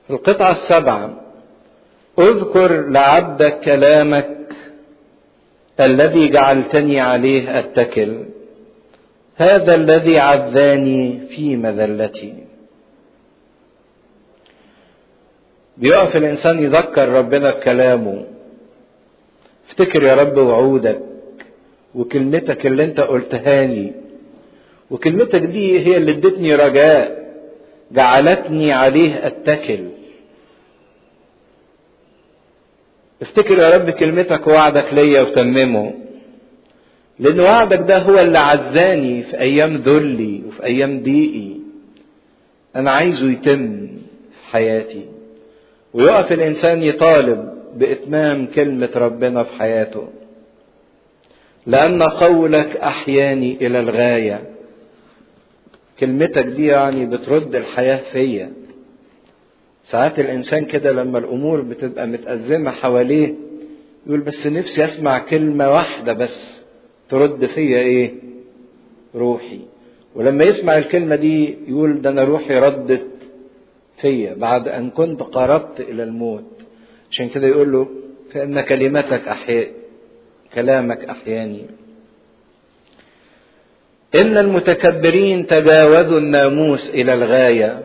القطعة السبعة اذكر لعبدك كلامك الذي جعلتني عليه اتكل هذا الذي عذاني في مذلتي بيقف الانسان يذكر ربنا بكلامه افتكر يا رب وعودك وكلمتك اللي انت قلتها لي وكلمتك دي هي اللي ادتني رجاء جعلتني عليه اتكل افتكر يا رب كلمتك ووعدك ليا وتممه لان وعدك ده هو اللي عزاني في ايام ذلي وفي ايام ضيقي انا عايزه يتم في حياتي ويقف الانسان يطالب باتمام كلمه ربنا في حياته لان قولك احياني الى الغايه كلمتك دي يعني بترد الحياه فيا ساعات الانسان كده لما الامور بتبقى متازمه حواليه يقول بس نفسي اسمع كلمه واحده بس ترد فيا ايه روحي ولما يسمع الكلمه دي يقول ده انا روحي ردت فيا بعد ان كنت قربت الى الموت عشان كده يقول له فان كلمتك احياء كلامك احياني ان المتكبرين تجاوزوا الناموس الى الغايه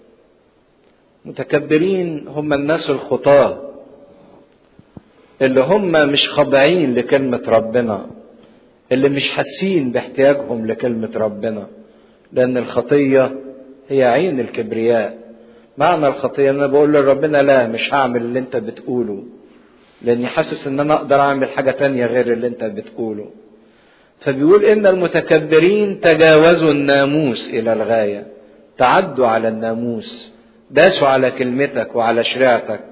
متكبرين هم الناس الخطاه اللي هم مش خاضعين لكلمه ربنا اللي مش حاسين باحتياجهم لكلمه ربنا لان الخطيه هي عين الكبرياء معنى الخطيه ان انا بقول لربنا لا مش هعمل اللي انت بتقوله لاني حاسس ان انا اقدر اعمل حاجه تانية غير اللي انت بتقوله فبيقول ان المتكبرين تجاوزوا الناموس الى الغايه تعدوا على الناموس داسوا على كلمتك وعلى شريعتك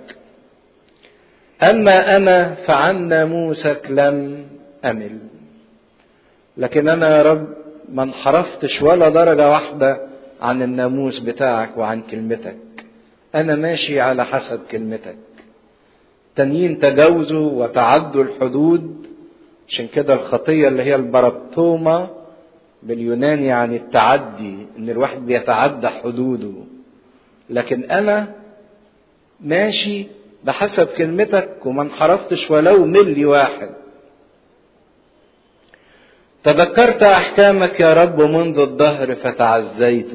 اما انا فعن ناموسك لم امل لكن انا يا رب ما انحرفتش ولا درجه واحده عن الناموس بتاعك وعن كلمتك انا ماشي على حسب كلمتك تانيين تجاوزوا وتعدوا الحدود عشان كده الخطية اللي هي البربتومة باليوناني يعني التعدي ان الواحد بيتعدى حدوده لكن انا ماشي بحسب كلمتك وما انحرفتش ولو ملي واحد تذكرت احكامك يا رب منذ الدهر فتعزيت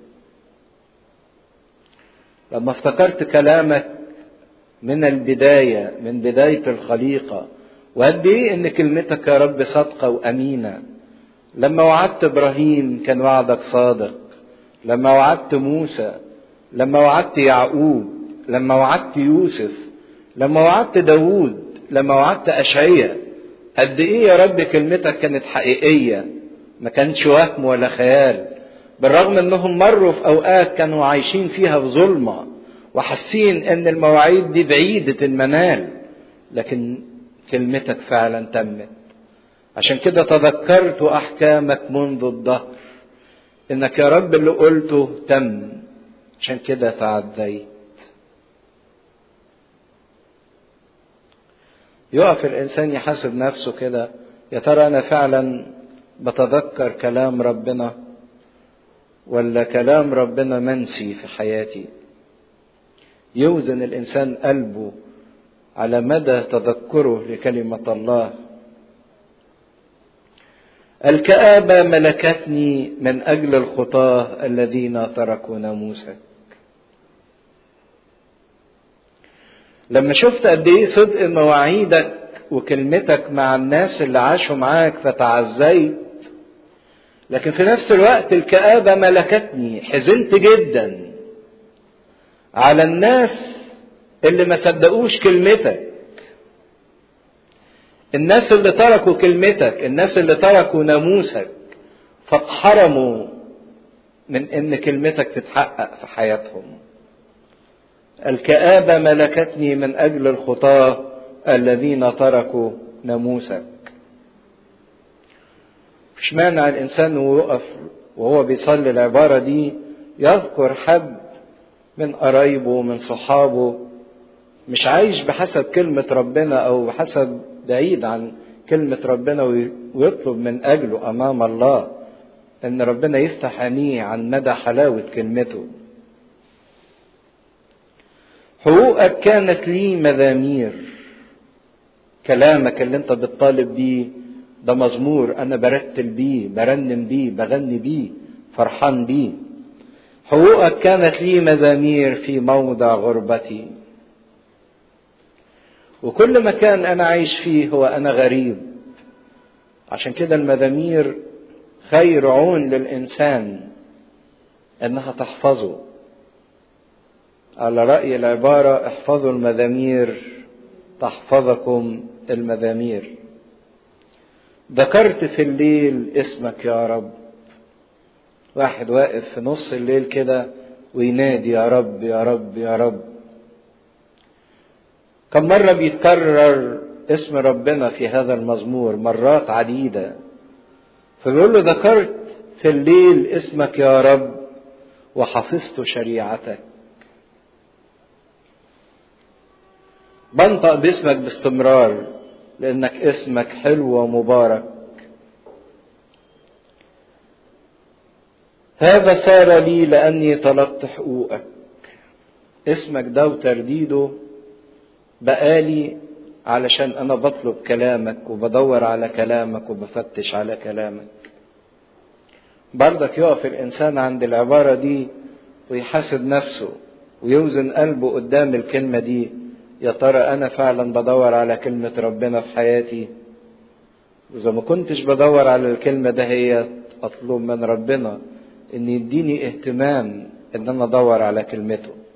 لما افتكرت كلامك من البدايه من بدايه الخليقه وقد ايه ان كلمتك يا رب صادقه وامينه لما وعدت ابراهيم كان وعدك صادق لما وعدت موسى لما وعدت يعقوب لما وعدت يوسف لما وعدت داوود لما وعدت اشعياء قد ايه يا رب كلمتك كانت حقيقيه ما كانش وهم ولا خيال بالرغم انهم مروا في اوقات كانوا عايشين فيها في ظلمه وحاسين ان المواعيد دي بعيده المنال لكن كلمتك فعلا تمت عشان كده تذكرت احكامك منذ الظهر انك يا رب اللي قلته تم عشان كده تعديت يقف الانسان يحاسب نفسه كده يا ترى انا فعلا بتذكر كلام ربنا ولا كلام ربنا منسي في حياتي يوزن الانسان قلبه على مدى تذكره لكلمه الله الكآبة ملكتني من أجل الخطاة الذين تركوا ناموسك لما شفت قد ايه صدق مواعيدك وكلمتك مع الناس اللي عاشوا معاك فتعزيت لكن في نفس الوقت الكآبة ملكتني حزنت جدا على الناس اللي ما صدقوش كلمتك الناس اللي تركوا كلمتك الناس اللي تركوا ناموسك فاتحرموا من ان كلمتك تتحقق في حياتهم الكآبة ملكتني من أجل الخطاة الذين تركوا ناموسك مش مانع الإنسان ويقف وهو بيصلي العبارة دي يذكر حد من قرايبه من صحابه مش عايش بحسب كلمة ربنا أو بحسب بعيد عن كلمة ربنا ويطلب من أجله أمام الله إن ربنا يفتح عينيه عن مدى حلاوة كلمته حقوقك كانت لي مزامير كلامك اللي انت بتطالب بيه ده مزمور انا برتل بيه برنم بيه بغني بيه فرحان بيه حقوقك كانت لي مزامير في موضع غربتي وكل مكان انا عايش فيه هو انا غريب عشان كده المزامير خير عون للانسان انها تحفظه على راي العباره احفظوا المزامير تحفظكم المزامير ذكرت في الليل اسمك يا رب واحد واقف في نص الليل كده وينادي يا رب يا رب يا رب كم مرة بيتكرر اسم ربنا في هذا المزمور مرات عديدة فبيقول له ذكرت في الليل اسمك يا رب وحفظت شريعتك بنطق باسمك باستمرار لانك اسمك حلو ومبارك هذا صار لي لاني طلبت حقوقك اسمك ده وترديده بقالي علشان انا بطلب كلامك وبدور على كلامك وبفتش على كلامك برضك يقف الانسان عند العباره دي ويحاسب نفسه ويوزن قلبه قدام الكلمه دي يا ترى انا فعلا بدور على كلمه ربنا في حياتي واذا ما كنتش بدور على الكلمه ده هي اطلب من ربنا ان يديني اهتمام ان انا ادور على كلمته